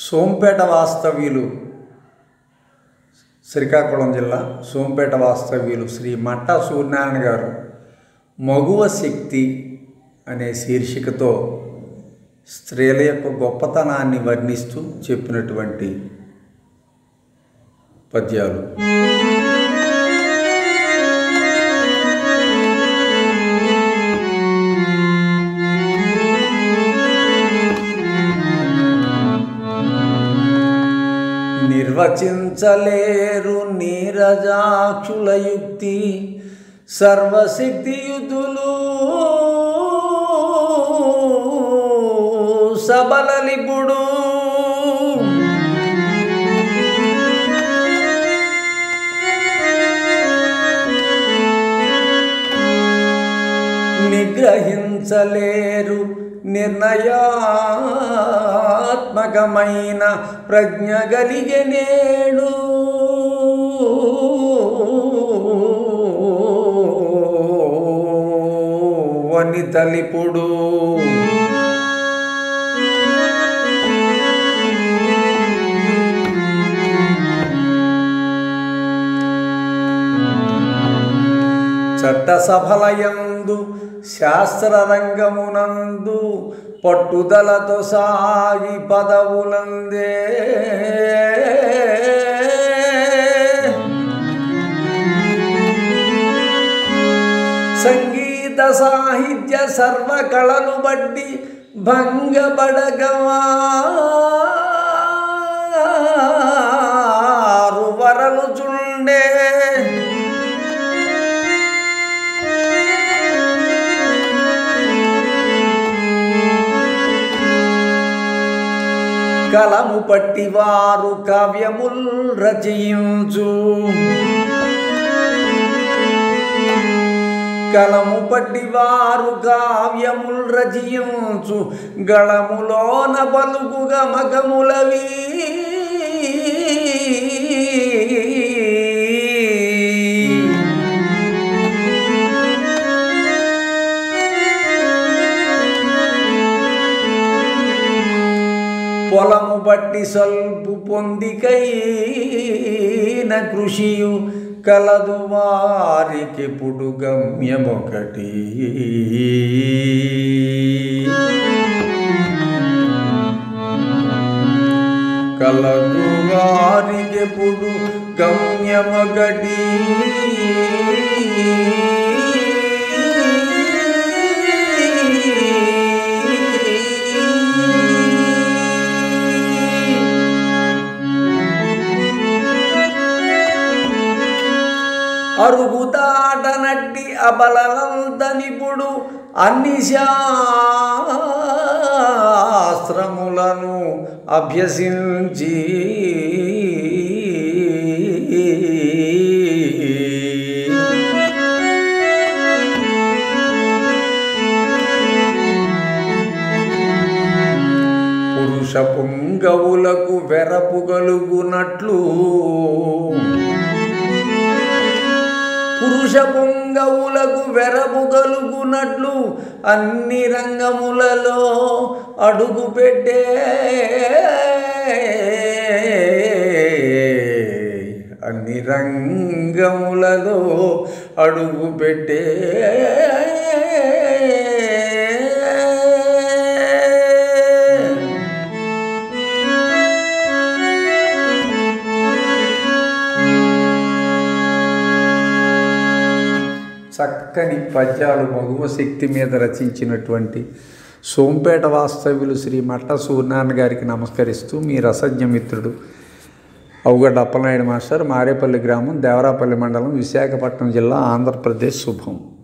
సోంపేట వాస్తవ్యులు శ్రీకాకుళం జిల్లా సోంపేట వాస్తవ్యులు శ్రీ మట్టా సూర్యనారాయణ గారు మగువ శక్తి అనే శీర్షికతో స్త్రీల యొక్క గొప్పతనాన్ని వర్ణిస్తూ చెప్పినటువంటి పద్యాలు నిర్వచించలేరు నీరజాక్షుల యుక్తి సర్వశక్తియుతులు సబలలిపుడు నిగ్రహించలేరు నిర్ణయాత్మకమైన ప్రజ్ఞ గలిగనేడు వనితలిపుడు చట్టసభలయందు శాస్త్రరంగమునందు పట్టుదలతో సాగి పదవులందే సంగీత సాహిత్య సర్వకళలు బట్టి భంగబడగవా వరలు చుండే కలము పట్టివారు కావ్యముల్ రచయించు కలము పట్టివారు కావ్యముల్ రచయించు గళములోన పలుకుగ మగములవి పొలము బట్టి సల్పు పొందికైన కృషియు కలదు వారికి పుడు గమ్యమొకటి కలదు వారికి పుడు గమ్యమొకటి అరుగుతాటనట్టి అబలలంతనిపుడు అన్ని శాస్త్రములను అభ్యసించి పురుష పుంగవులకు వెరపుగలుగునట్లు పురుష పొంగవులకు వెరపుగలుగునట్లు అన్ని రంగములలో అడుగు పెట్టే అన్ని రంగములలో అడుగు పెట్టే చక్కని పద్యాలు మగువ శక్తి మీద రచించినటువంటి సోంపేట వాస్తవ్యులు శ్రీ మట్ట సూర్యనారాయణ గారికి నమస్కరిస్తూ మీ రసజ్ఞ మిత్రుడు అవుగడ్డ అప్పలనాయుడు మాస్టర్ మారేపల్లి గ్రామం దేవరాపల్లి మండలం విశాఖపట్నం జిల్లా ఆంధ్రప్రదేశ్ శుభం